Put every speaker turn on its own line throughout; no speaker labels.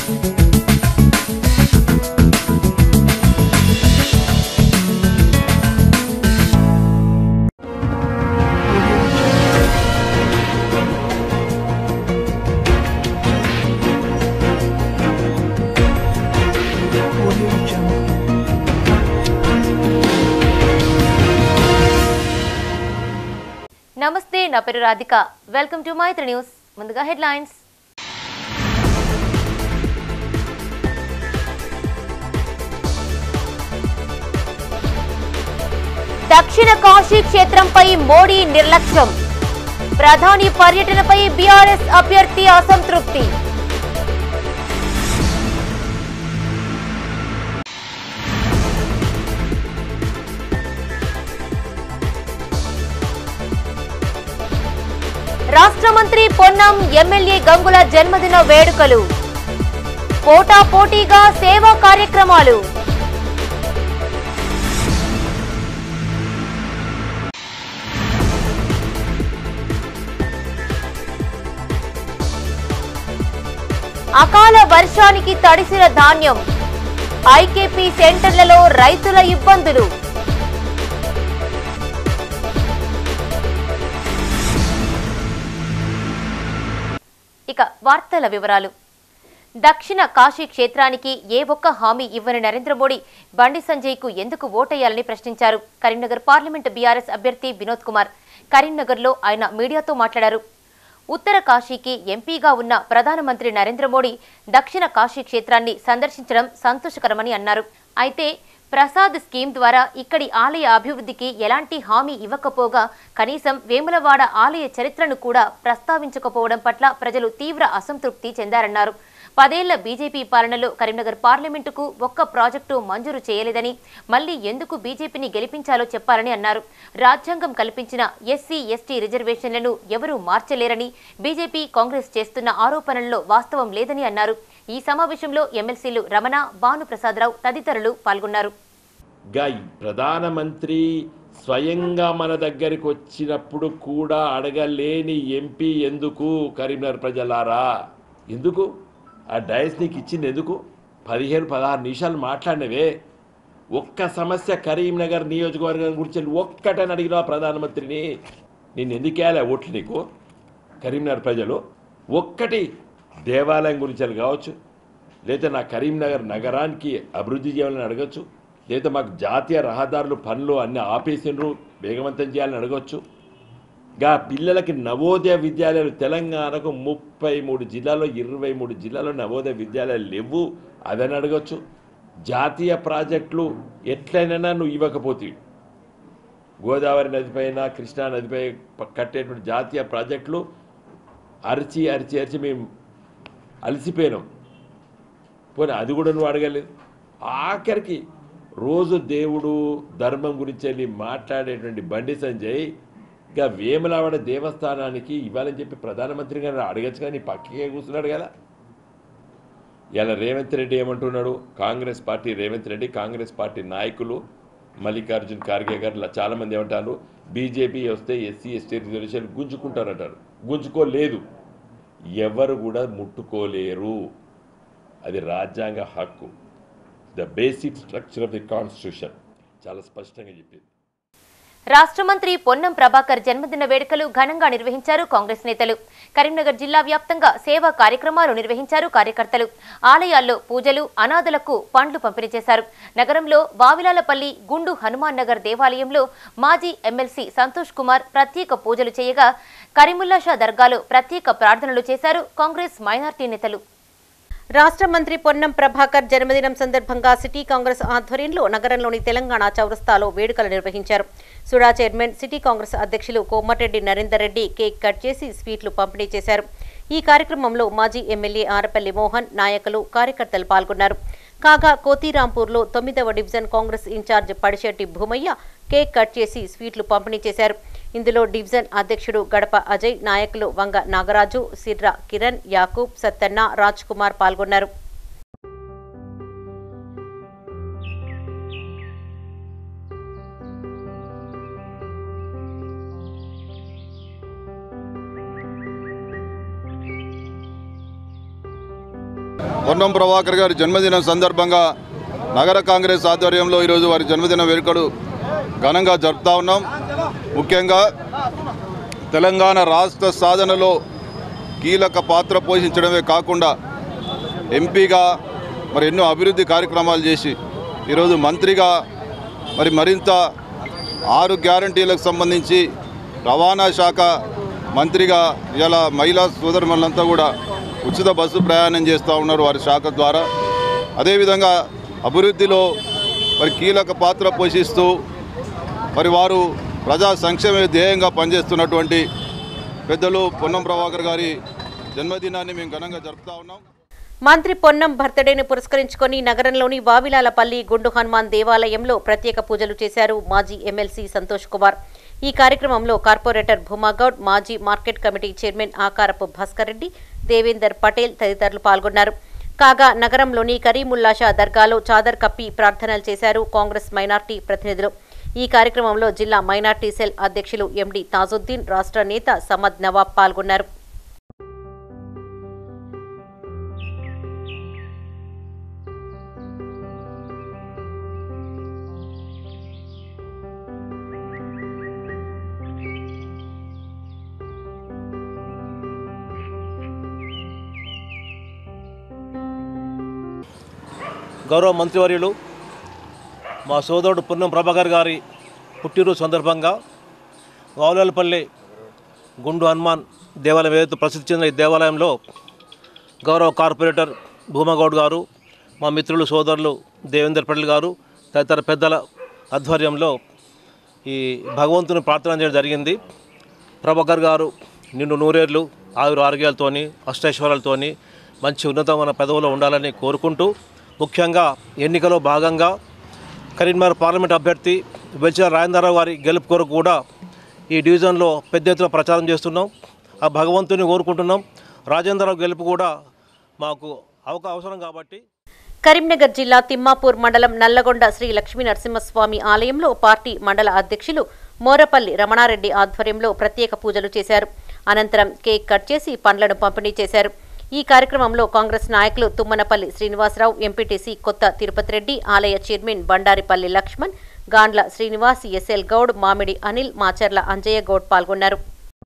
నమస్తే నా పేరు Radhika welcome to Maithri news ముందుగా హెడ్లైన్స్ దక్షిణ కాశీ క్షేత్రంపై మోడీ నిర్లక్ష్యం ప్రధాని పర్యటనపై బీఆర్ఎస్ అభ్యర్థి అసంతృప్తి రాష్ట్ర మంత్రి పొన్నం ఎమ్మెల్యే గంగుల జన్మదిన వేడుకలు పోటా పోటీగా సేవా కార్యక్రమాలు అకాల వర్షానికి తడిసిన ధాన్యం ఐకేపీ సెంటర్లలో రైతుల ఇబ్బందులు ఇక వార్తల వివరాలు దక్షిణ కాశీ క్షేత్రానికి ఏ ఒక్క హామీ ఇవ్వని నరేంద్ర మోడీ బండి సంజయ్ కు ఎందుకు ఓటేయాలని ప్రశ్నించారు కరీంనగర్ పార్లమెంటు బీఆర్ఎస్ అభ్యర్థి వినోద్ కుమార్ కరీంనగర్లో ఆయన మీడియాతో మాట్లాడారు ఉత్తర కాశీకి ఎంపీగా ఉన్న ప్రధానమంత్రి నరేంద్ర మోడీ దక్షిణ కాశీ క్షేత్రాన్ని సందర్శించడం సంతోషకరమని అన్నారు అయితే ప్రసాద్ స్కీమ్ ద్వారా ఇక్కడి ఆలయ అభివృద్ధికి ఎలాంటి హామీ ఇవ్వకపోగా కనీసం వేములవాడ ఆలయ చరిత్రను కూడా ప్రస్తావించకపోవడం పట్ల ప్రజలు తీవ్ర అసంతృప్తి చెందారన్నారు పదేళ్ల బీజేపీ పాలనలో కరీంనగర్ పార్లమెంటుకు ఒక్క ప్రాజెక్టు మంజూరు చేయలేదని మళ్లీ ఎందుకు బీజేపీని గెలిపించాలో చెప్పాలని అన్నారు రాజ్యాంగం కల్పించిన ఎస్సీ ఎస్టీ రిజర్వేషన్లను ఎవరూ మార్చలేరని బీజేపీ కాంగ్రెస్ చేస్తున్న ఆరోపణల్లో వాస్తవం లేదని అన్నారు ఈ సమావేశంలో ఎమ్మెల్సీలు రమణ భానుప్రసాదరావు తదితరులు పాల్గొన్నారు
గా ఈ ప్రధానమంత్రి స్వయంగా మన దగ్గరికి వచ్చినప్పుడు కూడా అడగలేని ఎంపీ ఎందుకు కరీంనగర్ ప్రజలారా ఎందుకు ఆ డయస్ నీకు ఇచ్చింది ఎందుకు పదిహేను పదహారు నిమిషాలు మాట్లాడినవే ఒక్క సమస్య కరీంనగర్ నియోజకవర్గం గురించి ఒక్కటని అడిగిన ప్రధానమంత్రిని నేను ఎందుకు వేయాలి ఓట్లు నీకు కరీంనగర్ ప్రజలు ఒక్కటి దేవాలయం గురించి అని కావచ్చు లేదా నా కరీంనగర్ నగరానికి అభివృద్ధి చేయాలని అడగచ్చు లేదా మాకు జాతీయ రహదారులు పనులు అన్ని ఆపేసిండ్రు వేగవంతం చేయాలని అడగచ్చు గా పిల్లలకి నవోదయ విద్యాలయాలు తెలంగాణకు ముప్పై మూడు జిల్లాల్లో ఇరవై మూడు జిల్లాల్లో నవోదయ విద్యాలయాలు లేవు అదని అడగచ్చు జాతీయ ప్రాజెక్టులు ఎట్లయినా నువ్వు ఇవ్వకపోతే గోదావరి నదిపైన కృష్ణా నదిపై ప- కట్టేటువంటి జాతీయ ప్రాజెక్టులు అరిచి అరిచి అరిచి మేము అలసిపోయినాం పోనీ అది కూడా నువ్వు అడగలేదు ఆఖరికి రోజు దేవుడు ధర్మం గురించి వెళ్ళి మాట్లాడేటువంటి బండి సంజయ్ ఇంకా వేములవాడ దేవస్థానానికి ఇవ్వాలని చెప్పి ప్రధానమంత్రి గారు అడగచ్చు కానీ పక్కకే కూర్చున్నాడు కదా ఇలా రేవంత్ రెడ్డి ఏమంటున్నాడు Congress party Revanth Reddy Congress party నాయకులు మల్లికార్జున్ ఖార్గే గారు ఇలా చాలామంది ఏమంటారు బీజేపీ వస్తే ఎస్సీ ఎస్టీ రిజర్వేషన్ గుంజుకుంటారంటారు గుంజుకోలేదు ఎవరు కూడా ముట్టుకోలేరు అది రాజ్యాంగ హక్కు the basic structure of the constitution చాలా స్పష్టంగా చెప్పింది
రాష్ట్ర మంత్రి పొన్నం ప్రభాకర్ జన్మదిన వేడుకలు ఘనంగా నిర్వహించారు కాంగ్రెస్ నేతలు కరీంనగర్ జిల్లా వ్యాప్తంగా సేవా కార్యక్రమాలు నిర్వహించారు కార్యకర్తలు ఆలయాల్లో పూజలు అనాథలకు పండ్లు పంపిణీ చేశారు నగరంలో వావిలాలపల్లి గుండు హనుమాన్ నగర్ దేవాలయంలో మాజీ ఎమ్మెల్సీ సంతోష్ కుమార్ ప్రత్యేక పూజలు చేయగా కరీముల్లా షా దర్గాలో ప్రత్యేక ప్రార్థనలు చేశారు కాంగ్రెస్ మైనార్టీ నేతలు
రాష్ట్ర మంత్రి పొన్నం ప్రభాకర్ జన్మదినం సందర్భంగా సిటీ కాంగ్రెస్ ఆధ్వర్యంలో నగరంలోని తెలంగాణ చౌరస్తాలో వేడుకలు నిర్వహించారు సుడా చైర్మన్ సిటీ కాంగ్రెస్ అధ్యక్షులు కోమటిరెడ్డి నరేందర్ రెడ్డి కేక్ కట్ చేసి స్వీట్లు పంపిణీ చేశారు ఈ కార్యక్రమంలో మాజీ ఎమ్మెల్యే ఆరపల్లి మోహన్ నాయకులు కార్యకర్తలు పాల్గొన్నారు కాగా కోతిరాంపూర్లో తొమ్మిదవ division Congress incharge Padishetti Bhumaiah cake cut చేసి స్వీట్లు పంపిణీ చేశారు ఇందులో డివిజన్ అధ్యక్షుడు గడప అజయ్ నాయకులు వంగ నాగరాజు సిర్రా కిరణ్ యాకూబ్ సత్తన్న రాజ్ కుమార్ పాల్గొన్నారు
పొన్నం ప్రభాకర్ గారి జన్మదినం సందర్భంగా నగర కాంగ్రెస్ ఆధ్వర్యంలో ఈరోజు వారి జన్మదిన వేడుకలు ఘనంగా జరుపుతా ఉన్నాం ముఖ్యంగా తెలంగాణ రాష్ట్ర సాధనలో కీలక పాత్ర పోషించడమే కాకుండా ఎంపీగా మరి ఎన్నో అభివృద్ధి కార్యక్రమాలు చేసి ఈరోజు మంత్రిగా మరి మరింత ఆరు గ్యారంటీలకు సంబంధించి రవాణా శాఖ మంత్రిగా ఇలా మహిళా సోదరులంతా కూడా ఉచిత బస్సు ప్రయాణం చేస్తూ ఉన్నారు వారి శాఖ ద్వారా అదేవిధంగా అభివృద్ధిలో మరి కీలక పాత్ర పోషిస్తూ మరి వారు ప్రజా సంక్షేమ ధ్యేయంగా పనిచేస్తున్నటువంటి పెద్దలు పొన్నం ప్రభాకర్ గారి జన్మదినాన్ని మేము ఘనంగా జరుపుతా ఉన్నాం
మంత్రి పొన్నం బర్త్డేను పురస్కరించుకొని నగరంలోని వావిలాలపల్లి గుండు హనుమాన్ దేవాలయంలో ప్రత్యేక పూజలు చేశారు మాజీ ఎమ్మెల్సీ సంతోష్ కుమార్ ఈ కార్యక్రమంలో కార్పొరేటర్ భూమాగౌడ్ మాజీ మార్కెట్ కమిటీ చైర్మన్ ఆకారపు భాస్కర్ రెడ్డి దేవేందర్ పటేల్ తదితరులు పాల్గొన్నారు కాగా నగరంలోని కరీముల్లాషా దర్గాలో చాదర్ కప్పి ప్రార్థనలు చేశారు కాంగ్రెస్ మైనార్టీ ప్రతినిధులు ఈ కార్యక్రమంలో జిల్లా మైనార్టీ సెల్ అధ్యక్షులు ఎండి తాజుద్దీన్ రాష్ట్ర నేత సమద్ నవాబ్ పాల్గొన్నారు
గౌరవ మంత్రివర్యులు మా సోదరుడు పున్నం ప్రభాకర్ గారి పుట్టినరోజు సందర్భంగా వావులాలపల్లి గుండు హనుమాన్ దేవాలయం ఏదైతే ప్రసిద్ధి చెందిన ఈ దేవాలయంలో గౌరవ కార్పొరేటర్ భూమగౌడ్ గారు మా మిత్రులు సోదరులు దేవేందర్ పటేల్ గారు తదితర పెద్దల ఆధ్వర్యంలో ఈ భగవంతుని ప్రార్థన చేయడం జరిగింది ప్రభాకర్ గారు నిన్ను నూరేళ్ళు ఆయుర ఆరోగ్యాలతోని అష్టైశ్వర్యాలతోని మంచి ఉన్నతమైన పదవిలో ఉండాలని కోరుకుంటూ ముఖ్యంగా ఎన్నికలో భాగంగా కరీంనగర్ పార్లమెంట్ అభ్యర్థి వెల్చిన రాజేంద్రరావు గారి గెలుపు కొరకు కూడా ఈ డివిజన్లో పెద్ద ఎత్తున ప్రచారం చేస్తున్నాం ఆ భగవంతుని కోరుకుంటున్నాం రాజేంద్రరావు గెలుపు కూడా మాకు అవక అవసరం కాబట్టి
కరీంనగర్ జిల్లా తిమ్మాపూర్ మండలం నల్లగొండ శ్రీ లక్ష్మీ నరసింహస్వామి ఆలయంలో పార్టీ మండల అధ్యక్షులు మోరపల్లి రమణారెడ్డి ఆధ్వర్యంలో ప్రత్యేక పూజలు చేశారు అనంతరం కేక్ కట్ చేసి పండ్లను పంపిణీ చేశారు ఈ కార్యక్రమంలో కాంగ్రెస్ నాయకులు తుమ్మనపల్లి శ్రీనివాసరావు ఎంపీటీసీ కొత్త తిరుపతి రెడ్డి ఆలయ చైర్మన్ బండారిపల్లి లక్ష్మణ్ గాండ్ల శ్రీనివాస్ ఎస్ఎల్ గౌడ్ మామిడి అనిల్ మాచర్ల అంజయ్య గౌడ్ పాల్గొన్నారు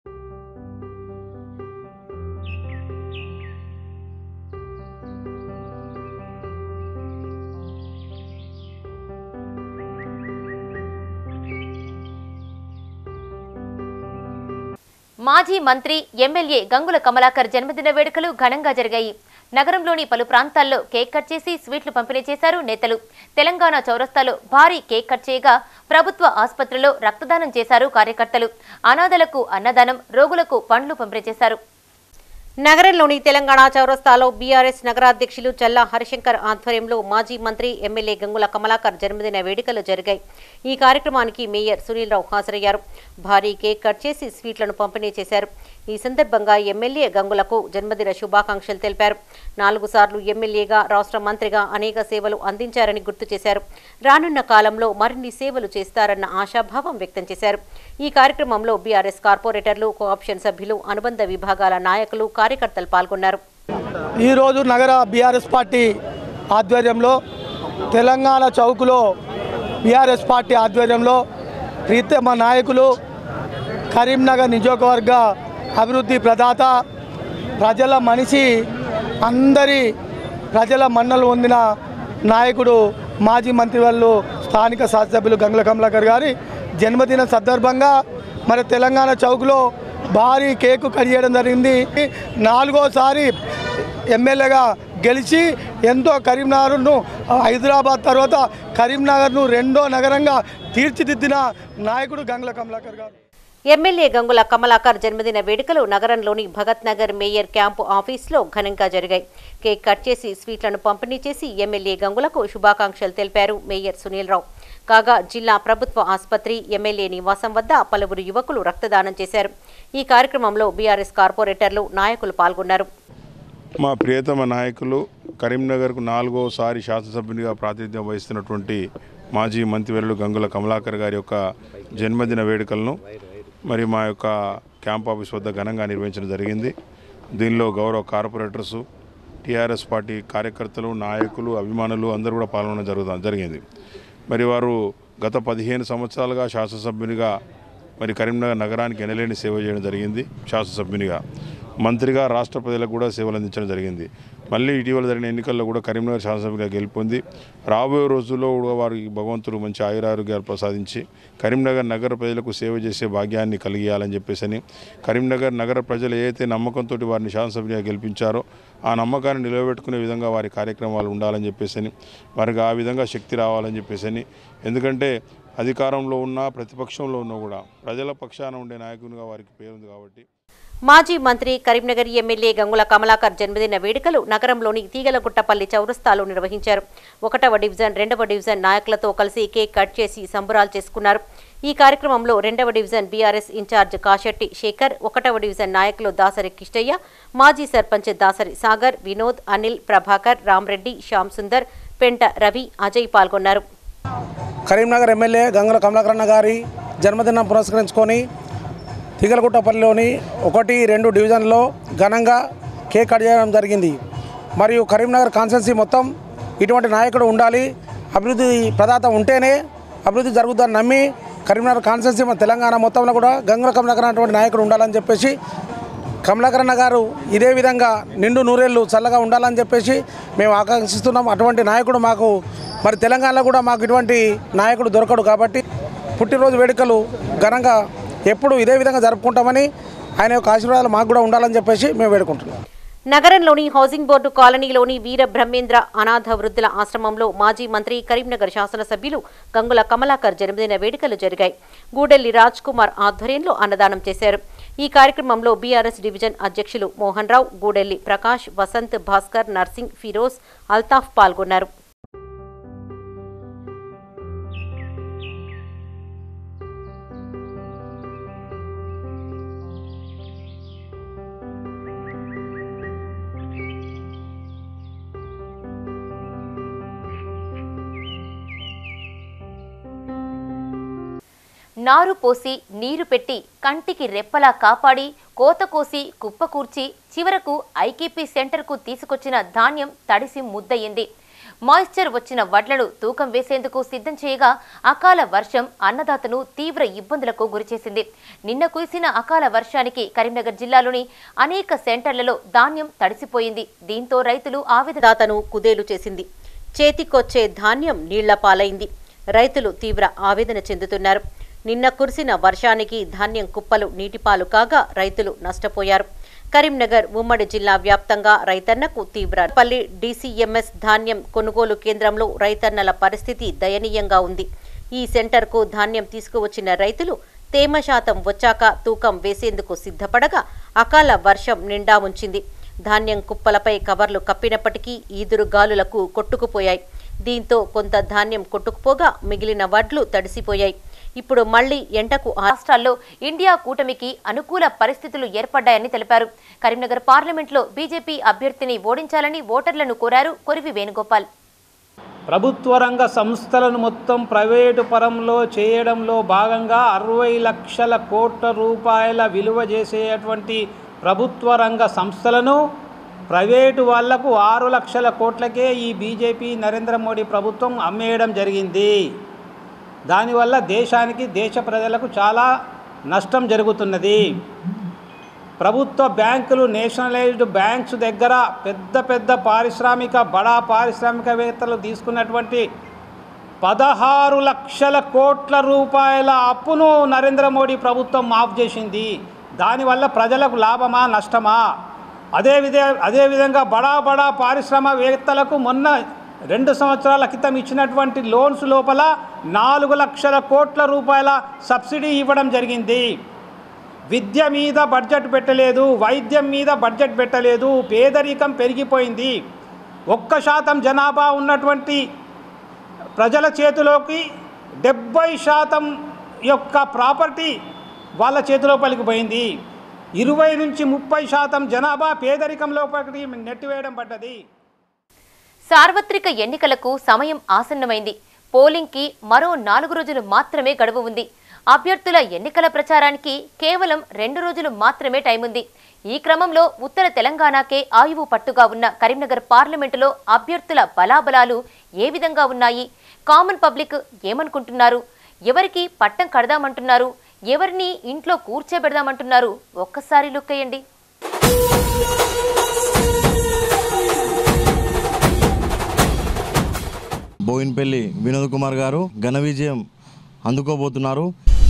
మాజీ మంత్రి ఎమ్మెల్యే గంగుల కమలాకర్ జన్మదిన వేడుకలు ఘనంగా జరిగాయి నగరంలోని పలు ప్రాంతాల్లో కేక్ కట్ చేసి స్వీట్లు పంపిణీ చేశారు నేతలు తెలంగాణ చౌరస్తాలో భారీ కేక్ కట్ చేయగా ప్రభుత్వ ఆసుపత్రిలో రక్తదానం చేశారు కార్యకర్తలు అనాథలకు అన్నదానం రోగులకు పండ్లు పంపిణీ చేశారు
నగరంలోని తెలంగాణ చౌరస్తాలో బీఆర్ఎస్ నగరాధ్యక్షులు చల్లా హరిశంకర్ ఆధ్వర్యంలో మాజీ మంత్రి ఎమ్మెల్యే గంగుల కమలాకర్ జన్మదిన వేడుకలు జరిగాయి ఈ కార్యక్రమానికి మేయర్ సునీల్ రావు హాజరయ్యారు భారీ కేక్ కట్ చేసి స్వీట్లను పంపిణీ చేశారు ఈ సందర్భంగా ఎమ్మెల్యే గంగులకు జన్మదిన శుభాకాంక్షలు తెలిపారు నాలుగు సార్లు ఎమ్మెల్యేగా రాష్ట్ర మంత్రిగా అనేక సేవలు అందించారని గుర్తు చేశారు రానున్న కాలంలో మరిన్ని సేవలు చేస్తారన్న ఆశాభావం వ్యక్తం చేశారు ఈ కార్యక్రమంలో బీఆర్ఎస్ కార్పొరేటర్లు కోఆప్షన్ సభ్యులు అనుబంధ విభాగాల నాయకులు కార్యకర్తలు పాల్గొన్నారు
ఈరోజు నగర బీఆర్ఎస్ పార్టీ ఆధ్వర్యంలో తెలంగాణ చౌక్లో బీఆర్ఎస్ పార్టీ ఆధ్వర్యంలో ప్రీతమ నాయకులు కరీంనగర్ నియోజకవర్గ అభివృద్ధి ప్రదాత ప్రజల మనిషి అందరి ప్రజల మన్నలు పొందిన నాయకుడు మాజీ మంత్రివర్యులు స్థానిక శాసనసభ్యులు గంగుల కమలాకర్ గారి జన్మదిన సందర్భంగా మరి తెలంగాణ చౌక్లో భారీ కేకు కట్ చేయడం జరిగింది నాలుగోసారి ఎమ్మెల్యేగా గెలిచి ఎంతో కరీంనగర్ను హైదరాబాద్ తర్వాత కరీంనగర్ను రెండో నగరంగా తీర్చిదిద్దిన నాయకుడు గంగుల కమలాకర్ గారు
ఎమ్మెల్యే గంగుల కమలాకర్ జన్మదిన వేడుకలు నగరంలోని భగత్ నగర్ మేయర్ క్యాంపు ఆఫీసులో ఘనంగా జరిగాయి కేక్ కట్ చేసి స్వీట్లను పంపిణీ చేసి ఎమ్మెల్యే గంగులకు శుభాకాంక్షలు తెలిపారు మేయర్ సునీల్ రావు కాగా జిల్లా ప్రభుత్వ ఆసుపత్రి ఎమ్మెల్యే నివాసం వద్ద పలువురు యువకులు రక్తదానం చేశారు ఈ కార్యక్రమంలో బీఆర్ఎస్ కార్పొరేటర్లు నాయకులు పాల్గొన్నారు
మా ప్రియతమ నాయకులు కరీంనగర్కు నాలుగోసారి శాసనసభ్యునిగా ప్రాతినిధ్యం వహిస్తున్నటువంటి మాజీ మంత్రివర్యులు గంగుల కమలాకర్ గారి యొక్క జన్మదిన వేడుకలను మరి మా యొక్క క్యాంప్ ఆఫీస్ వద్ద ఘనంగా నిర్వహించడం జరిగింది దీనిలో గౌరవ కార్పొరేటర్సు టీఆర్ఎస్ పార్టీ కార్యకర్తలు నాయకులు అభిమానులు అందరూ కూడా పాల్గొనడం జరుగుతుంది జరిగింది మరి వారు గత పదిహేను సంవత్సరాలుగా శాసనసభ్యునిగా మరి కరీంనగర్ నగరానికి ఎనలేని సేవ చేయడం జరిగింది శాసనసభ్యునిగా మంత్రిగా రాష్ట్ర ప్రజలకు కూడా సేవలు అందించడం జరిగింది మళ్ళీ ఇటీవల జరిగిన ఎన్నికల్లో కూడా కరీంనగర్ శాసనసభ్యుగా గెలుపొంది రాబోయే రోజుల్లో కూడా వారికి భగవంతుడు మంచి ఆయురారోగ్యాలు ప్రసాదించి కరీంనగర్ నగర ప్రజలకు సేవ చేసే భాగ్యాన్ని కలిగియాలని చెప్పేసి కరీంనగర్ నగర ప్రజలు ఏదైతే నమ్మకంతో వారిని శాసనసభ్యునిగా గెలిపించారో ఆ నమ్మకాన్ని నిలబెట్టుకునే విధంగా వారి కార్యక్రమాలు ఉండాలని చెప్పేసి వారికి ఆ విధంగా శక్తి రావాలని చెప్పేసి ఎందుకంటే అధికారంలో ఉన్నా ప్రతిపక్షంలో ఉన్నా కూడా ప్రజల పక్షాన ఉండే నాయకునిగా వారికి పేరుంది కాబట్టి
మాజీ మంత్రి కరీంనగర్ ఎమ్మెల్యే గంగుల కమలాకర్ జన్మదిన వేడుకలు నగరంలోని తీగలగుట్టపల్లి చౌరస్తాలో నిర్వహించారు ఒకటవ డివిజన్ రెండవ డివిజన్ నాయకులతో కలిసి కేక్ కట్ చేసి సంబరాలు చేసుకున్నారు ఈ కార్యక్రమంలో రెండవ division BRS incharge Kasetti Shekar ఒకటవ డివిజన్ నాయకులు దాసరి కిష్టయ్య మాజీ సర్పంచ్ దాసరి సాగర్ వినోద్ అనిల్ ప్రభాకర్ రామ్రెడ్డి శ్యామ్ సుందర్ పెంట రవి అజయ్ పాల్గొన్నారు
కరీంనగర్ ఎమ్మెల్యే గంగుల కమలాకరణ గారి జన్మదినం పురస్కరించుకొని తిగలగుట్టపల్లిలోని ఒకటి రెండు డివిజన్లో ఘనంగా కేక్ కట్ చేయడం జరిగింది మరియు కరీంనగర్ కాన్స్టెన్సీ మొత్తం ఇటువంటి నాయకుడు ఉండాలి అభివృద్ధి ప్రదాత ఉంటేనే అభివృద్ధి జరుగుతుందని నమ్మి కరీంనగర్ కాన్స్టెన్సీ మన తెలంగాణ మొత్తంలో కూడా గంగుల కమలాకరణ అటువంటి నాయకుడు ఉండాలని చెప్పేసి కమలాకరణ గారు ఇదే విధంగా నిండు నూరేళ్ళు చల్లగా ఉండాలని చెప్పేసి మేము ఆకాంక్షిస్తున్నాం అటువంటి నాయకుడు మాకు మరి తెలంగాణలో కూడా మాకు ఇటువంటి నాయకుడు దొరకడు కాబట్టి పుట్టినరోజు వేడుకలు ఘనంగా ఎప్పుడు ఇదే విధంగా జరుపుకుంటామని ఆయన యొక్క ఆశీర్వాదాలు మాకు కూడా ఉండాలని చెప్పేసి మేము వేడుకుంటున్నాం
నగరంలోని హౌసింగ్ బోర్డు కాలనీలోని వీర బ్రహ్మేంద్ర అనాథ వృద్ధుల ఆశ్రమంలో మాజీ మంత్రి కరీంనగర్ శాసనసభ్యులు గంగుల కమలాకర్ జన్మదిన వేడుకలు జరిగాయి గూడెల్లి రాజ్ కుమార్ ఆధ్వర్యంలో అన్నదానం చేశారు ఈ కార్యక్రమంలో బీఆర్ఎస్ డివిజన్ అధ్యక్షులు మోహన్ రావు గూడెల్లి ప్రకాష్ వసంత్ భాస్కర్ నర్సింగ్ ఫిరోజ్ అల్తాఫ్ పాల్గొన్నారు
నారు పోసి నీరు పెట్టి కంటికి రెప్పలా కాపాడి కోత కోసి కుప్పకూర్చి చివరకు ఐకేపీ సెంటర్కు తీసుకొచ్చిన ధాన్యం తడిసి ముద్దయింది మాయిశ్చర్ వచ్చిన వడ్లను తూకం వేసేందుకు సిద్ధం చేయగా అకాల వర్షం అన్నదాతను తీవ్ర ఇబ్బందులకు గురిచేసింది నిన్న కురిసిన అకాల వర్షానికి కరీంనగర్ జిల్లాలోని అనేక సెంటర్లలో ధాన్యం తడిసిపోయింది దీంతో రైతులు ఆవేదన
దాతను కుదేలు చేసింది చేతికొచ్చే ధాన్యం నీళ్ల పాలైంది రైతులు తీవ్ర ఆవేదన చెందుతున్నారు నిన్న కురిసిన వర్షానికి ధాన్యం కుప్పలు నీటిపాలు కాగా రైతులు నష్టపోయారు కరీంనగర్ ఉమ్మడి జిల్లా వ్యాప్తంగా రైతన్నకు తీవ్ర పల్లి డీసీఎంఎస్ ధాన్యం కొనుగోలు కేంద్రంలో రైతన్నల పరిస్థితి దయనీయంగా ఉంది ఈ సెంటర్కు ధాన్యం తీసుకువచ్చిన రైతులు తేమ శాతం వచ్చాక తూకం వేసేందుకు సిద్ధపడగా అకాల వర్షం నిండా ఉంచింది ధాన్యం కుప్పలపై కవర్లు కప్పినప్పటికీ ఈదురు గాలులకు కొట్టుకుపోయాయి దీంతో కొంత ధాన్యం కొట్టుకుపోగా మిగిలిన వడ్లు తడిసిపోయాయి ఇప్పుడు మళ్లీ ఎంటకు ఆ-
రాష్ట్రాల్లో ఇండియా కూటమికి అనుకూల పరిస్థితులు ఏర్పడ్డాయని తెలిపారు కరీంనగర్ పార్లమెంట్లో బీజేపీ అభ్యర్థిని ఓడించాలని ఓటర్లను కోరారు కొరివి వేణుగోపాల్
ప్రభుత్వ రంగ సంస్థలను మొత్తం ప్రైవేటు పరంలో చేయడంలో భాగంగా అరవై లక్షల కోట్ల రూపాయల విలువ చేసేటువంటి ప్రభుత్వ రంగ సంస్థలను ప్రైవేటు వాళ్లకు ఆరు లక్షల కోట్లకే ఈ బీజేపీ నరేంద్ర మోడీ ప్రభుత్వం అమ్మేయడం జరిగింది దానివల్ల దేశానికి దేశ ప్రజలకు చాలా నష్టం జరుగుతున్నది ప్రభుత్వ బ్యాంకులు నేషనలైజ్డ్ బ్యాంక్స్ దగ్గర పెద్ద పెద్ద పారిశ్రామిక బడా పారిశ్రామికవేత్తలు తీసుకున్నటువంటి పదహారు లక్షల కోట్ల రూపాయల అప్పును నరేంద్ర మోడీ ప్రభుత్వం మాఫ్ చేసింది దానివల్ల ప్రజలకు లాభమా నష్టమా అదే విధ అదేవిధంగా బడా బడా పారిశ్రామికవేత్తలకు మొన్న రెండు సంవత్సరాల క్రితం ఇచ్చినటువంటి లోన్స్ లోపల నాలుగు లక్షల కోట్ల రూపాయల సబ్సిడీ ఇవ్వడం జరిగింది విద్య మీద బడ్జెట్ పెట్టలేదు వైద్యం మీద బడ్జెట్ పెట్టలేదు పేదరికం పెరిగిపోయింది ఒక్క శాతం జనాభా ఉన్నటువంటి ప్రజల చేతిలోకి డెబ్బై శాతం యొక్క ప్రాపర్టీ వాళ్ళ చేతిలోపలికి పోయింది ఇరవై నుంచి ముప్పై శాతం జనాభా పేదరికంలోపలికి నెట్టివేయడం పడ్డది
సార్వత్రిక ఎన్నికలకు సమయం ఆసన్నమైంది పోలింగ్కి మరో నాలుగు రోజులు మాత్రమే గడువు ఉంది అభ్యర్థుల ఎన్నికల ప్రచారానికి కేవలం రెండు రోజులు మాత్రమే టైం ఉంది ఈ క్రమంలో ఉత్తర తెలంగాణకే ఆయువు పట్టుగా ఉన్న కరీంనగర్ పార్లమెంటులో అభ్యర్థుల బలాబలాలు ఏ విధంగా ఉన్నాయి కామన్ పబ్లిక్ ఏమనుకుంటున్నారు ఎవరికి పట్టం కడదామంటున్నారు ఎవరిని ఇంట్లో కూర్చోబెడదామంటున్నారు ఒక్కసారి లుక్ అయ్యండి
బోయిన్పల్లి వినోద్ కుమార్ గారు ఘన విజయం అందుకోబోతున్నారు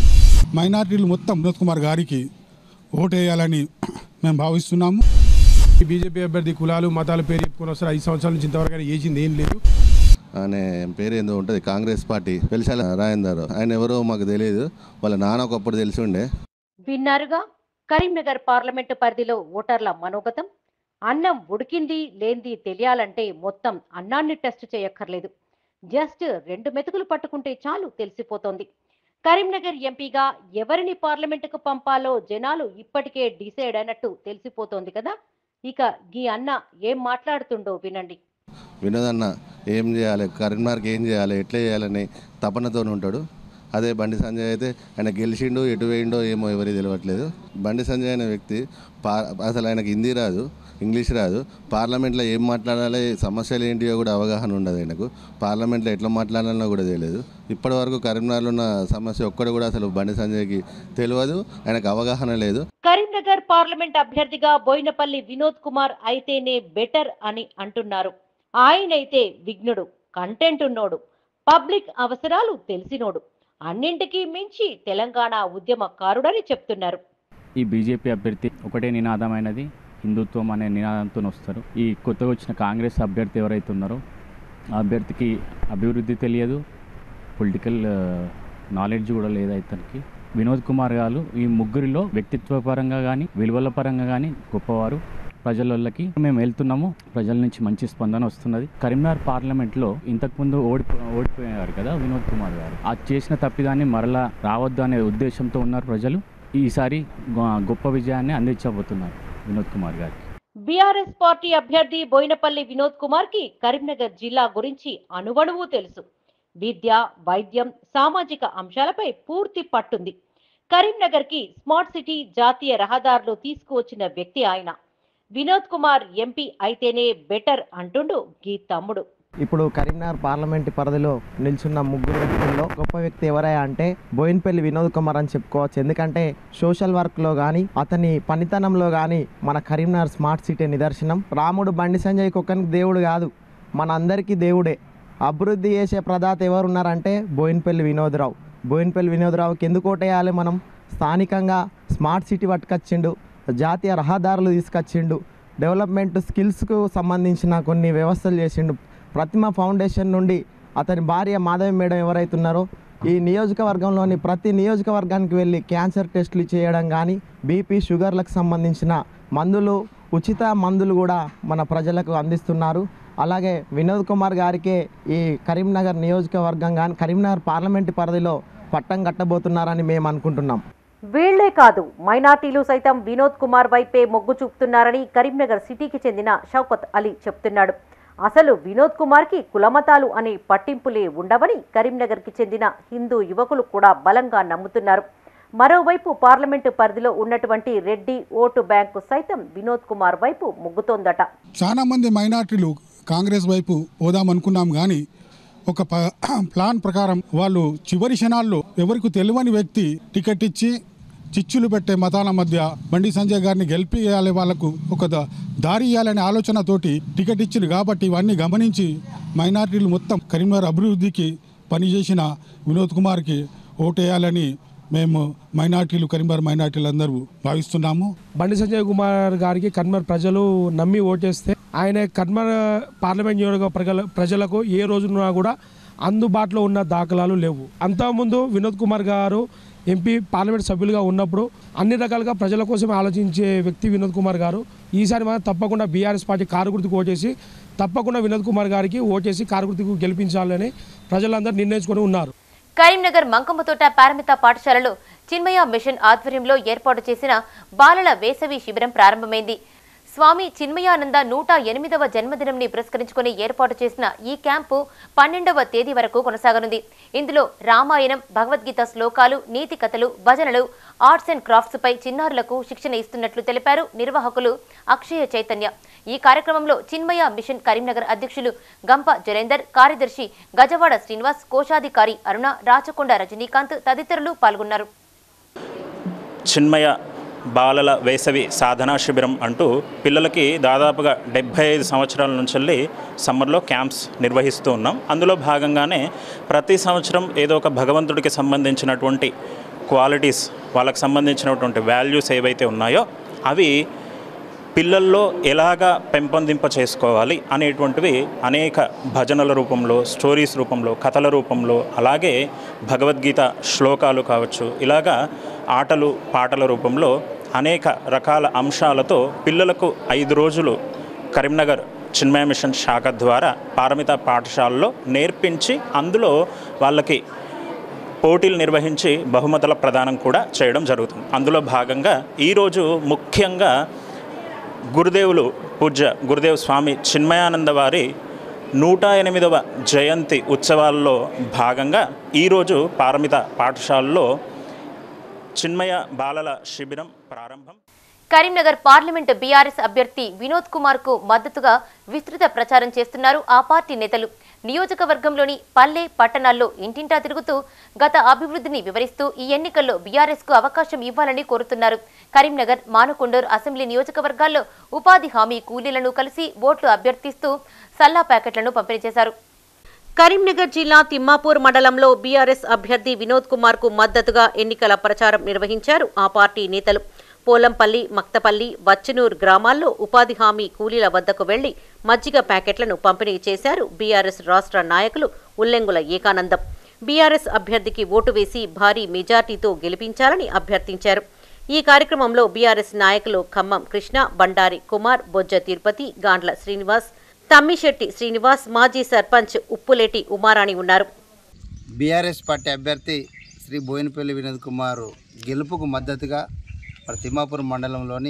మైనార్టీలు మొత్తం వినోద్ కుమార్ గారికి ఓటేయాలని మేము భావిస్తున్నాము
ఈ బీజేపీ అభ్యర్థి కులాలు మతాల పేరు చెప్పుకొని వస్తారు ఐదు సంవత్సరాల నుంచి ఇంతవరకు ఆయన చేసింది ఏం లేదు
అనే పేరు ఏందో ఉంటుంది కాంగ్రెస్ పార్టీ పెలిశాల రాయందారు ఆయన ఎవరో మాకు తెలియదు వాళ్ళ నాన్న ఒకప్పుడు తెలిసి ఉండే
విన్నారుగా కరీంనగర్ పార్లమెంటు పరిధిలో ఓటర్ల మనోగతం అన్నం ఉడికింది లేంది తెలియాలంటే మొత్తం అన్నాన్ని టెస్ట్ చేయక్కర్లేదు జస్ట్ రెండు మెతుకులు పట్టుకుంటే చాలు తెలిసిపోతోంది కరీంనగర్ ఎంపీగా ఎవరిని పార్లమెంటుకు పంపాలో జనాలు ఇప్పటికే డిసైడ్ అయినట్టు తెలిసిపోతోంది కదా ఇక ఈ అన్న ఏం మాట్లాడుతుండో వినండి
వినోద్ అన్న ఏం చేయాలి కరీంనగర్కి ఏం చేయాలి ఎట్లా చేయాలని తపనతో ఉంటాడు అదే బండి సంజయ్ అయితే ఆయన గెలిచిండు ఎటు వేయిండో ఏమో ఎవరికి తెలియట్లేదు బండి సంజయ్ అనే వ్యక్తి పా అసలు ఆయనకి హిందీ రాదు ఇంగ్లీష్ రాదు పార్లమెంట్లో ఏం మాట్లాడాలి సమస్యలు ఏంటియో కూడా అవగాహన ఉండదు ఆయనకు పార్లమెంట్లో ఎట్లా మాట్లాడాలనో కూడా తెలియదు ఇప్పటివరకు కరీంనగర్లో ఉన్న సమస్య ఒక్కటి కూడా అసలు బండి సంజయ్కి తెలియదు ఆయనకు అవగాహన లేదు
కరీంనగర్ పార్లమెంట్ అభ్యర్థిగా బోయినపల్లి వినోద్ కుమార్ అయితేనే బెటర్ అని అంటున్నారు ఆయనైతే విఘ్నుడు కంటెంట్ ఉన్నోడు పబ్లిక్ అవసరాలు తెలిసినోడు అన్నింటికీ మించి తెలంగాణ ఉద్యమకారుడని చెప్తున్నారు
ఈ బీజేపీ అభ్యర్థి ఒకటే నినాదమైనది హిందుత్వం అనే నినాదంతో వస్తారు ఈ కొత్తగా వచ్చిన కాంగ్రెస్ అభ్యర్థి ఎవరైతే ఉన్నారో ఆ అభ్యర్థికి అభివృద్ధి తెలియదు పొలిటికల్ నాలెడ్జ్ కూడా లేదు అతనికి వినోద్ కుమార్ గారు ఈ ముగ్గురిలో వ్యక్తిత్వ పరంగా కానీ విలువల పరంగా కానీ గొప్పవారు ప్రజలకి మేము వెళ్తున్నాము ప్రజల నుంచి మంచి స్పందన వస్తున్నది కరీంనగర్ పార్లమెంట్లో ఇంతకుముందు ఓడి ఓడిపోయారు కదా వినోద్ కుమార్ గారు ఆ చేసిన తప్పిదాన్ని మరలా రావద్దు అనే ఉద్దేశంతో ఉన్నారు ప్రజలు ఈసారి గొ- గొప్ప విజయాన్ని అందించబోతున్నారు వినోద్ కుమార్ గారికి
బీఆర్ఎస్ పార్టీ అభ్యర్థి బోయినపల్లి వినోద్ కుమార్ కి కరీంనగర్ జిల్లా గురించి అణువణువు తెలుసు విద్య వైద్యం సామాజిక అంశాలపై పూర్తి పట్టుంది కరీంనగర్ కి స్మార్ట్ సిటీ జాతీయ రహదారులు తీసుకువచ్చిన వ్యక్తి ఆయన వినోద్ కుమార్ ఎంపీ అయితేనే బెటర్ అంటుండు గీ తమ్ముడు
ఇప్పుడు కరీంనగర్ పార్లమెంట్ పరిధిలో నిల్చున్న ముగ్గురు వ్యక్తుల్లో గొప్ప వ్యక్తి ఎవరయ్యా అంటే బోయిన్పల్లి వినోద్ కుమార్ అని చెప్పుకోవచ్చు ఎందుకంటే సోషల్ వర్క్లో కానీ అతని పనితనంలో కానీ మన కరీంనగర్ స్మార్ట్ సిటీ నిదర్శనం రాముడు బండి సంజయ్ కుక్కనికి దేవుడు కాదు మన అందరికీ దేవుడే అభివృద్ధి చేసే ప్రదాత ఎవరున్నారంటే బోయిన్పల్లి వినోద్రావు బోయిన్పల్లి వినోద్రావుకి ఎందుకు ఓటేయాలి మనం స్థానికంగా స్మార్ట్ సిటీ పట్టుకొచ్చిండు జాతీయ రహదారులు తీసుకొచ్చిండు డెవలప్మెంట్ స్కిల్స్కు సంబంధించిన కొన్ని వ్యవస్థలు చేసిండు ప్రతిమ ఫౌండేషన్ నుండి అతని భార్య మాధవి మేడం ఎవరైతున్నారో ఈ నియోజకవర్గంలోని ప్రతి నియోజకవర్గానికి వెళ్ళి క్యాన్సర్ టెస్టులు చేయడం కానీ బీపీ షుగర్లకు సంబంధించిన మందులు ఉచిత మందులు కూడా మన ప్రజలకు అందిస్తున్నారు అలాగే వినోద్ కుమార్ గారికే ఈ కరీంనగర్ నియోజకవర్గం కానీ కరీంనగర్ పార్లమెంటు పరిధిలో పట్టం కట్టబోతున్నారని మేము అనుకుంటున్నాం
వీళ్లే కాదు మైనార్టీలు సైతం వినోద్ కుమార్ వైపే మొగ్గు చూపుతున్నారని కరీంనగర్ సిటీకి చెందిన షౌకత్ అలీ చెప్తున్నాడు అసలు వినోద్ కుమార్కి కులమతాలు అనే పట్టింపులే ఉండవని కరీంనగర్కి చెందిన హిందూ యువకులు కూడా బలంగా నమ్ముతున్నారు మరోవైపు పార్లమెంటు పరిధిలో ఉన్నటువంటి రెడ్డి ఓటు బ్యాంకు సైతం వినోద్ కుమార్ వైపు మొగ్గుతోందట
చాలా మంది మైనార్టీలు కాంగ్రెస్ వైపు పోదామనుకున్నాం కానీ ఒక ప- ప్లాన్ ప్రకారం వాళ్ళు చివరి క్షణాల్లో ఎవరికి తెలియని వ్యక్తి టికెట్ ఇచ్చి చిచ్చులు పెట్టే మతాల మధ్య బండి సంజయ్ గారిని గెలిపియాలి వాళ్ళకు ఒక ద- దారి ఇవ్వాలనే ఆలోచనతోటి టికెట్ ఇచ్చింది కాబట్టి ఇవన్నీ గమనించి మైనార్టీలు మొత్తం కరీంనగర్ అభివృద్ధికి పనిచేసిన వినోద్ కుమార్కి ఓటేయాలని మేము మైనార్టీలు కరీంనగర్ మైనార్టీలు అందరూ భావిస్తున్నాము
బండి సంజయ్ కుమార్ గారికి కన్మర్ ప్రజలు నమ్మి ఓటేస్తే ఆయన కన్మర్ పార్లమెంట్ నియోజక ప్రజల ప్రజలకు ఏ రోజున కూడా అందుబాటులో ఉన్న దాఖలాలు లేవు అంతకుముందు వినోద్ కుమార్ గారు ఎంపీ పార్లమెంట్ సభ్యులుగా ఉన్నప్పుడు అన్ని రకాలుగా ప్రజల కోసం ఆలోచించే వ్యక్తి వినోద్ కుమార్ గారు ఈసారి మాత్రం తప్పకుండా బీఆర్ఎస్ పార్టీ కారు గుర్తుకు ఓటేసి తప్పకుండా వినోద్ కుమార్ గారికి ఓటేసి కారు గుర్తుకు గెలిపించాలని ప్రజలందరూ నిర్ణయించుకొని ఉన్నారు
కరీంనగర్ మంకమ్మతోట పారమిత పాఠశాలలో చిన్మయ మిషన్ ఆధ్వర్యంలో ఏర్పాటు చేసిన బాలల వేసవి శిబిరం ప్రారంభమైంది స్వామి చిన్మయానంద నూట ఎనిమిదవ జన్మదినంని పురస్కరించుకుని ఏర్పాటు చేసిన ఈ క్యాంపు పన్నెండవ తేదీ వరకు కొనసాగనుంది ఇందులో రామాయణం భగవద్గీత శ్లోకాలు నీతి కథలు భజనలు ఆర్ట్స్ అండ్ క్రాఫ్ట్స్ పై చిన్నారులకు శిక్షణ ఇస్తున్నట్లు తెలిపారు నిర్వాహకులు అక్షయ చైతన్య ఈ కార్యక్రమంలో చిన్మయ మిషన్ కరీంనగర్ అధ్యక్షులు గంప జరేందర్ కార్యదర్శి గజవాడ శ్రీనివాస్ కోశాధికారి అరుణ రాచకొండ రజనీకాంత్ తదితరులు పాల్గొన్నారు
చిన్మయ బాలల వేసవి సాధనా శిబిరం అంటూ పిల్లలకి దాదాపుగా డెబ్భై ఐదు సంవత్సరాల నుంచి వెళ్ళి సమ్మర్లో క్యాంప్స్ నిర్వహిస్తూ ఉన్నాం అందులో భాగంగానే ప్రతి సంవత్సరం ఏదో ఒక భగవంతుడికి సంబంధించినటువంటి క్వాలిటీస్ వాళ్ళకి సంబంధించినటువంటి వాల్యూస్ ఏవైతే ఉన్నాయో అవి పిల్లల్లో ఎలాగా పెంపొందింప చేసుకోవాలి అనేటువంటివి అనేక భజనల రూపంలో స్టోరీస్ రూపంలో కథల రూపంలో అలాగే భగవద్గీత శ్లోకాలు కావచ్చు ఇలాగా ఆటలు పాటల రూపంలో అనేక రకాల అంశాలతో పిల్లలకు ఐదు రోజులు కరీంనగర్ చిన్మయ మిషన్ శాఖ ద్వారా పారమిత పాఠశాలలో నేర్పించి అందులో వాళ్ళకి పోటీలు నిర్వహించి బహుమతుల ప్రదానం కూడా చేయడం జరుగుతుంది అందులో భాగంగా ఈరోజు ముఖ్యంగా గురుదేవులు పూజ్య గురుదేవ్ స్వామి చిన్మయానంద వారి నూట ఎనిమిదవ జయంతి ఉత్సవాల్లో భాగంగా ఈరోజు పారమిత పాఠశాలలో చిన్మయ బాలల శిబిరం ప్రారంభం
కరీంనగర్ పార్లమెంట్ బీఆర్ఎస్ అభ్యర్థి వినోద్ కుమార్ కు మద్దతుగా విస్తృత ప్రచారం చేస్తున్నారు ఆ పార్టీ నేతలు నియోజకవర్గంలోని పల్లె పట్టణాల్లో ఇంటింటా తిరుగుతూ గత అభివృద్ధిని వివరిస్తూ ఈ ఎన్నికల్లో బీఆర్ఎస్ కు అవకాశం ఇవ్వాలని కోరుతున్నారు కరీంనగర్ మానకొండూరు అసెంబ్లీ నియోజకవర్గాల్లో ఉపాధి హామీ కూలీలను కలిసి ఓట్లు అభ్యర్థిస్తూ సల్లా ప్యాకెట్లను పంపిణీ చేశారు
కరీంనగర్ జిల్లా తిమ్మాపూర్ మండలంలో బీఆర్ఎస్ అభ్యర్థి వినోద్ కుమార్ కు మద్దతుగా ఎన్నికల ప్రచారం నిర్వహించారు ఆ పార్టీ నేతలు పోలంపల్లి మక్తపల్లి బచ్చనూర్ గ్రామాల్లో ఉపాధి హామీ కూలీల వద్దకు వెళ్లి మజ్జిగ ప్యాకెట్లను పంపిణీ చేశారు బీఆర్ఎస్ రాష్ట్ర నాయకులు ఉల్లెంగుల ఏకానందం బీఆర్ఎస్ అభ్యర్థికి ఓటు వేసి భారీ మెజార్టీతో గెలిపించాలని అభ్యర్థించారు ఈ కార్యక్రమంలో బీఆర్ఎస్ నాయకులు ఖమ్మం కృష్ణ బండారి కుమార్ బొజ్జ తిరుపతి గాండ్ల శ్రీనివాస్ తమ్మిశెట్టి శ్రీనివాస్ మాజీ సర్పంచ్ ఉప్పులేటి ఉమారాణి ఉన్నారు
బీఆర్ఎస్ పార్టీ అభ్యర్థి శ్రీ బోయినపల్లి వినోద్ కుమార్ గెలుపుకు మద్దతుగా మరి తిమ్మాపురం మండలంలోని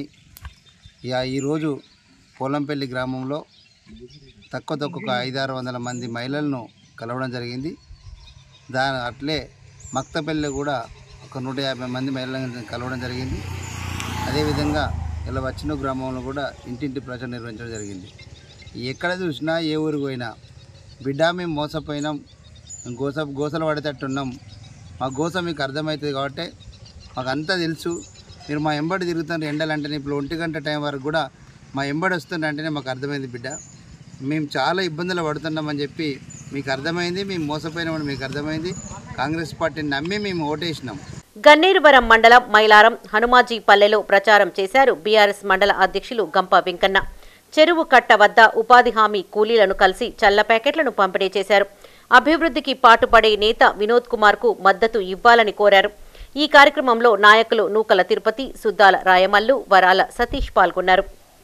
ఇక ఈరోజు పోలంపల్లి గ్రామంలో తక్కువ తక్కువ ఒక ఐదారు వందల మంది మహిళలను కలవడం జరిగింది దాని అట్లే మక్తపల్లి కూడా ఒక నూట యాభై మంది మహిళలను కలవడం జరిగింది అదేవిధంగా ఇలా వచ్చిన గ్రామంలో కూడా ఇంటింటి ప్రచారం నిర్వహించడం జరిగింది ఎక్కడ చూసినా ఏ ఊరికి పోయినా బిడ్డ మేము మోసపోయినాం గోస గోసలు పడేటట్టున్నాం మా గోస మీకు అర్థమవుతుంది కాబట్టి మాకు అంతా తెలుసు మీరు మా ఎంబడి తిరుగుతున్నారు ఎండలంటేనే ఇప్పుడు ఒంటి గంట టైం వరకు కూడా మా ఎంబడి వస్తుందంటేనే మాకు అర్థమైంది బిడ్డ మేము చాలా ఇబ్బందులు పడుతున్నామని చెప్పి మీకు అర్థమైంది మేము మోసపోయినామని మీకు అర్థమైంది కాంగ్రెస్ పార్టీని నమ్మి మేము ఓటేసినాం
గన్నేరువరం మండలం మైలారం హనుమాజీపల్లెలో ప్రచారం చేశారు బీఆర్ఎస్ మండల అధ్యక్షులు గంప వెంకన్న చెరువు కట్ట వద్ద ఉపాధి హామీ కూలీలను కలిసి చల్ల ప్యాకెట్లను పంపిణీ చేశారు అభివృద్ధికి పాటుపడే నేత వినోద్ కుమార్ కు మద్దతు ఇవ్వాలని కోరారు ఈ కార్యక్రమంలో నాయకులు నూకల తిరుపతి సుద్దాల రాయమల్లు వరాల సతీష్ పాల్గొన్నారు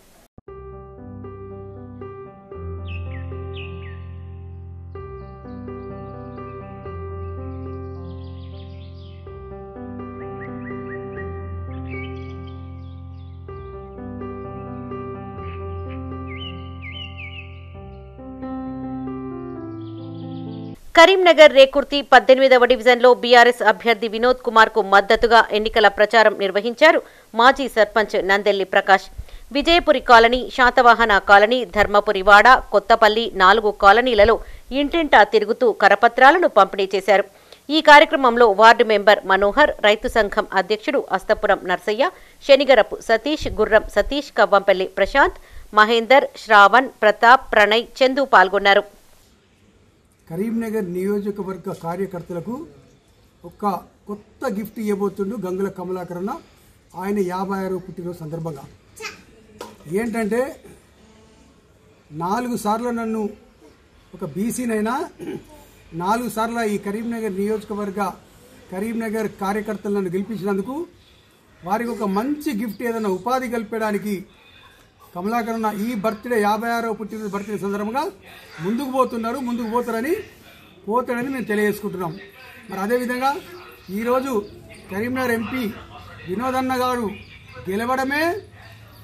కరీంనగర్ రేకుర్తి పద్దెనిమిదవ డివిజన్లో బీఆర్ఎస్ అభ్యర్థి వినోద్ కుమార్ కు మద్దతుగా ఎన్నికల ప్రచారం నిర్వహించారు మాజీ సర్పంచ్ నందెల్లి ప్రకాష్ విజయపురి కాలనీ శాతవాహన కాలనీ ధర్మపురివాడ కొత్తపల్లి నాలుగు కాలనీలలో ఇంటింటా తిరుగుతూ కరపత్రాలను పంపిణీ చేశారు ఈ కార్యక్రమంలో వార్డు మెంబర్ మనోహర్ రైతు సంఘం అధ్యక్షుడు అస్తపురం నర్సయ్య శనిగరపు సతీష్ గుర్రం సతీష్ కవ్వంపల్లి ప్రశాంత్ మహేందర్ శ్రావణ్ ప్రతాప్ ప్రణయ్ చందు పాల్గొన్నారు
కరీంనగర్ నియోజకవర్గ కార్యకర్తలకు ఒక కొత్త గిఫ్ట్ ఇవ్వబోతుండు గంగుల కమలాకరణ ఆయన యాభై ఆరో పుట్టినరోజు సందర్భంగా ఏంటంటే నాలుగు సార్లు నన్ను ఒక బీసీనైనా నాలుగు సార్లు ఈ కరీంనగర్ నియోజకవర్గ కరీంనగర్ కార్యకర్తలు నన్ను గెలిపించినందుకు వారికి ఒక మంచి గిఫ్ట్ ఏదైనా ఉపాధి కల్పడానికి కమలాకరణ ఈ బర్త్డే యాభై ఆరో పుట్టినరోజు బర్త్డే సందర్భంగా ముందుకు పోతున్నారు ముందుకు పోతారని పోతాడని మేము తెలియజేసుకుంటున్నాం మరి అదేవిధంగా ఈరోజు కరీంనగర్ ఎంపీ వినోదన్న గారు గెలవడమే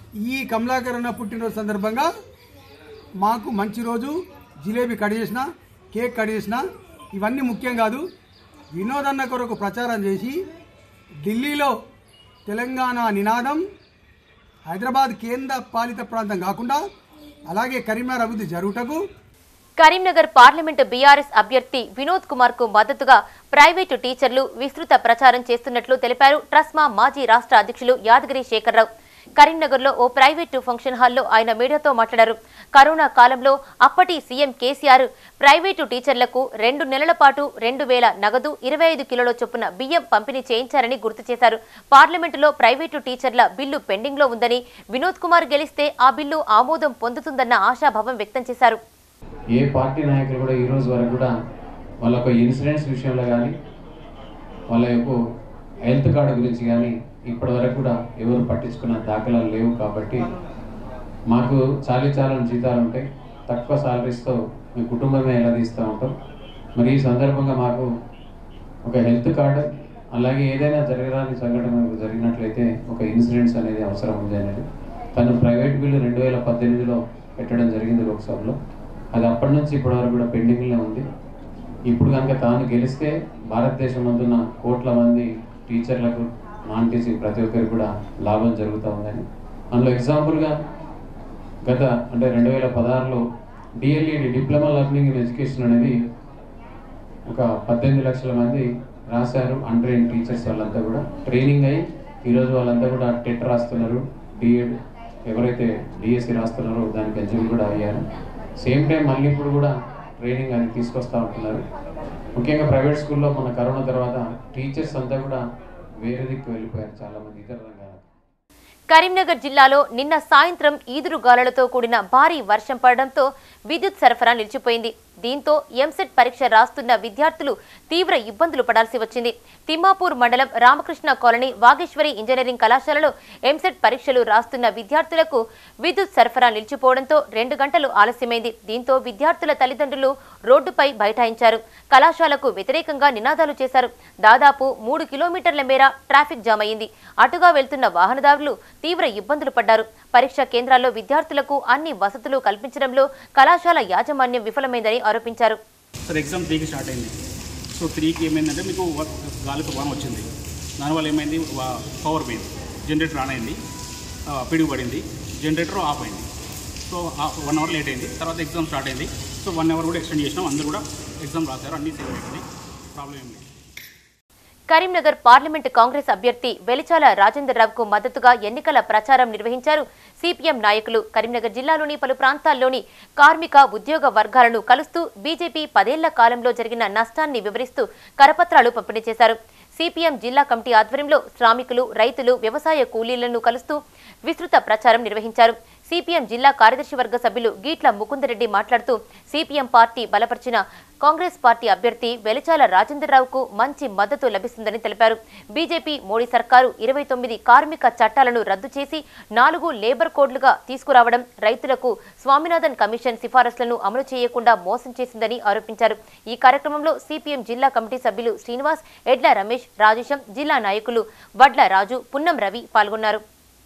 ఈ కమలాకరణ పుట్టినరోజు సందర్భంగా మాకు మంచి రోజు జిలేబీ కట్ చేసిన కేక్ కట్ చేసిన ఇవన్నీ ముఖ్యం కాదు వినోదన్న కొరకు ప్రచారం చేసి ఢిల్లీలో తెలంగాణ నినాదం హైదరాబాద్ కేంద్ర పాలిత ప్రాంతం కాకుండా అలాగే కరీంనగర్ అభివృద్ధి జరుగుటకు
కరీంనగర్ పార్లమెంటు బీఆర్ఎస్ అభ్యర్థి వినోద్ కుమార్ కు మద్దతుగా ప్రైవేటు టీచర్లు విస్తృత ప్రచారం చేస్తున్నట్లు తెలిపారు ట్రస్మా మాజీ రాష్ట్ర అధ్యక్షులు యాదగిరి శేఖర్రావు కరీంనగర్లో ఓ ప్రైవేటు ఫంక్షన్ హాల్లో ఆయన మీడియాతో మాట్లాడారు కరోనా కాలంలో అప్పటి సీఎం కేసీఆర్ ప్రైవేటు టీచర్లకు రెండు నెలల పాటు రెండు వేల నగదు ఇరవై ఐదు కిలోల చొప్పున బియ్యం పంపిణీ చేయించారని గుర్తు చేశారు పార్లమెంటులో ప్రైవేటు టీచర్ల బిల్లు పెండింగ్లో ఉందని వినోద్ కుమార్ గెలిస్తే ఆ బిల్లు ఆమోదం పొందుతుందన్న ఆశాభావం వ్యక్తం చేశారు
ఏ పార్టీ నాయకులు కూడా ఈ రోజు వరకు కూడా వాళ్ళ యొక్క ఇన్సూరెన్స్ విషయంలో కానీ వాళ్ళ యొక్క హెల్త్ కార్డు గురించి కానీ ఇప్పటి వరకు కూడా ఎవరు పట్టించుకున్న దాఖలాలు లేవు కాబట్టి మాకు చాలీ చాలని జీతాలు ఉంటాయి తక్కువ సాలరీస్తో మీ కుటుంబమే ఎలా తీస్తూ ఉంటాం మరి ఈ సందర్భంగా మాకు ఒక హెల్త్ కార్డు అలాగే ఏదైనా జరగరాని సంఘటన జరిగినట్లయితే ఒక ఇన్సూరెన్స్ అనేది అవసరం ఉంది అనేది తను ప్రైవేట్ బిల్లు రెండు వేల పద్దెనిమిదిలో పెట్టడం జరిగింది లోక్సభలో అది అప్పటి నుంచి ఇప్పటి వరకు కూడా పెండింగ్లో ఉంది ఇప్పుడు కనుక తాను గెలిస్తే భారతదేశం అందున్న కోట్ల మంది టీచర్లకు నాన్ టీచింగ్ ప్రతి ఒక్కరికి కూడా లాభం జరుగుతూ ఉందని అందులో ఎగ్జాంపుల్గా గత అంటే రెండు వేల పదహారులో DLED diploma learning in education అనేది ఒక పద్దెనిమిది లక్షల మంది రాశారు అన్ట్రైన్ టీచర్స్ వాళ్ళంతా కూడా ట్రైనింగ్ అయ్యి ఈరోజు వాళ్ళంతా కూడా టెట్ రాస్తున్నారు డిఎడ్ ఎవరైతే డిఎస్సి రాస్తున్నారో దానికి ఎలిజిబుల్ కూడా అయ్యారు సేమ్ టైం మళ్ళీ ఇప్పుడు కూడా ట్రైనింగ్ అది తీసుకొస్తూ ఉంటున్నారు ముఖ్యంగా ప్రైవేట్ స్కూల్లో మన కరోనా తర్వాత టీచర్స్ అంతా కూడా వేరే దిక్కు వెళ్ళిపోయారు చాలామంది ఇతర రంగాలకు
కరీంనగర్ జిల్లాలో నిన్న సాయంత్రం ఈదురు గాలులతో కూడిన భారీ వర్షం పడడంతో విద్యుత్ సరఫరా నిలిచిపోయింది దీంతో ఎంసెట్ పరీక్ష రాస్తున్న విద్యార్థులు తీవ్ర ఇబ్బందులు పడాల్సి వచ్చింది తిమ్మాపూర్ మండలం రామకృష్ణ కాలనీ వాగేశ్వరి ఇంజనీరింగ్ కళాశాలలో ఎంసెట్ పరీక్షలు రాస్తున్న విద్యార్థులకు విద్యుత్ సరఫరా నిలిచిపోవడంతో రెండు గంటలు ఆలస్యమైంది దీంతో విద్యార్థుల తల్లిదండ్రులు రోడ్డుపై బైఠాయించారు కళాశాలకు వ్యతిరేకంగా నినాదాలు చేశారు దాదాపు మూడు కిలోమీటర్ల మేర ట్రాఫిక్ జామ్ అయింది అటుగా వెళ్తున్న వాహనదారులు తీవ్ర ఇబ్బందులు పడ్డారు పరీక్షా కేంద్రాల్లో విద్యార్థులకు అన్ని వసతులు కల్పించడంలో కళాశాల యాజమాన్యం విఫలమైందని ఆరోపించారు
సార్ ఎగ్జామ్ త్రీకి స్టార్ట్ అయింది సో త్రీకి ఏమైందంటే మీకు వ- గాలితో వాన వచ్చింది దానివల్ల ఏమైంది వా- పవర్ పోయింది జనరేటర్ ఆన్ అయింది ఆ, పిడుగు పడింది జనరేటర్ ఆఫ్ అయింది సో వన్ అవర్ లేట్ అయింది తర్వాత ఎగ్జామ్ స్టార్ట్ అయింది సో వన్ అవర్ కూడా ఎక్స్టెండ్ చేసినాం అందరూ కూడా ఎగ్జామ్ రాశారు అన్నీ సేమ్ అయింది ప్రాబ్లం ఏం లేదు
కరీంనగర్ పార్లమెంటు కాంగ్రెస్ అభ్యర్థి వెలిచాల రాజేందర్ రావుకు మద్దతుగా ఎన్నికల ప్రచారం నిర్వహించారు సిపిఎం నాయకులు కరీంనగర్ జిల్లాలోని పలు ప్రాంతాల్లోని కార్మిక ఉద్యోగ వర్గాలను కలుస్తూ బీజేపీ పదేళ్ల కాలంలో జరిగిన నష్టాన్ని వివరిస్తూ కరపత్రాలు పంపిణీ చేశారు సిపిఎం జిల్లా కమిటీ ఆధ్వర్యంలో శ్రామికులు రైతులు వ్యవసాయ కూలీలను కలుస్తూ విస్తృత ప్రచారం నిర్వహించారు సిపిఎం జిల్లా కార్యదర్శి వర్గ సభ్యులు గీట్ల ముకుందరెడ్డి మాట్లాడుతూ సిపిఎం పార్టీ బలపరిచిన కాంగ్రెస్ పార్టీ అభ్యర్థి వెలిచాల రాజేంద్రరావుకు మంచి మద్దతు లభిస్తుందని తెలిపారు బీజేపీ మోడీ సర్కారు ఇరవై తొమ్మిది కార్మిక చట్టాలను రద్దు చేసి నాలుగు లేబర్ కోడ్లుగా తీసుకురావడం రైతులకు స్వామినాథన్ కమిషన్ సిఫారసులను అమలు చేయకుండా మోసం చేసిందని ఆరోపించారు ఈ కార్యక్రమంలో సిపిఎం జిల్లా కమిటీ సభ్యులు శ్రీనివాస్ ఎడ్ల రమేష్ రాజేశం జిల్లా నాయకులు వడ్ల రాజు పున్నం రవి పాల్గొన్నారు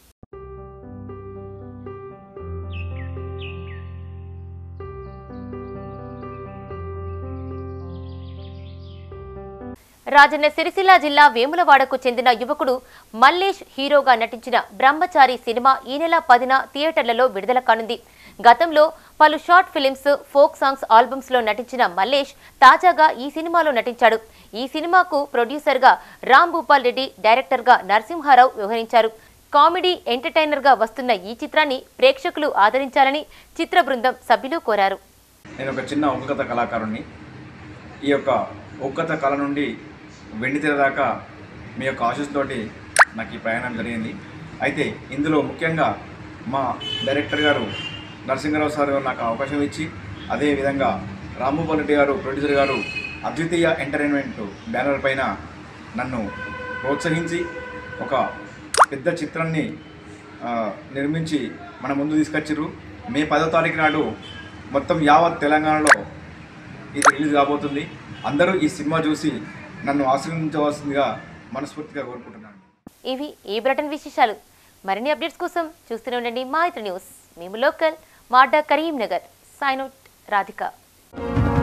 రాజన్న సిరిసిల్ల జిల్లా వేములవాడకు చెందిన యువకుడు మల్లేష్ హీరోగా నటించిన బ్రహ్మచారి సినిమా ఈ నెల పదిన థియేటర్లలో విడుదల కానుంది గతంలో పలు short films folk songs albums లో నటించిన మల్లేష్ తాజాగా ఈ సినిమాలో నటించాడు ఈ సినిమాకు ప్రొడ్యూసర్ గా రామ్ భూపాల్ రెడ్డి డైరెక్టర్ గా నరసింహారావు వ్యవహరించారు కామెడీ ఎంటర్టైనర్ గా వస్తున్న ఈ చిత్రాన్ని ప్రేక్షకులు ఆదరించాలని చిత్ర బృందం సభ్యులు కోరారు
నేను ఒక చిన్న ఒక్కత కళాకారుణ్ణి ఈ యొక్క ఒక్కత కళ నుండి వెండి తెర దాకా మీ యొక్క ఆశీస్సుతోటి నాకు ఈ ప్రయాణం జరిగింది అయితే ఇందులో ముఖ్యంగా మా డైరెక్టర్ గారు నరసింహరావు సార్ గారు నాకు అవకాశం ఇచ్చి అదేవిధంగా రాంభూపాల్ రెడ్డి గారు ప్రొడ్యూసర్ గారు అద్వితీయ ఎంటర్టైన్మెంట్ బ్యానర్ పైన నన్ను ప్రోత్సహించి ఒక పెద్ద చిత్రాన్ని ఆ, నిర్మించి మన ముందు తీసుకొచ్చారు మే పదో తారీఖు నాడు మొత్తం యావత్ తెలంగాణలో ఇది రిలీజ్ కాబోతుంది అందరూ ఈ సినిమా చూసి నన్ను ఆశీర్వదించవలసిందిగా మనస్ఫూర్తిగా కోరుకుంటున్నాను
ఇవి ఈ బ్రిటన్ విశేషాలు మరిన్ని అప్డేట్స్ కోసం చూస్తూనే ఉండండి మా ఇతర న్యూస్ మేము లోకల్ మాడా కరీంనగర్ సైన్ అవుట్ రాధిక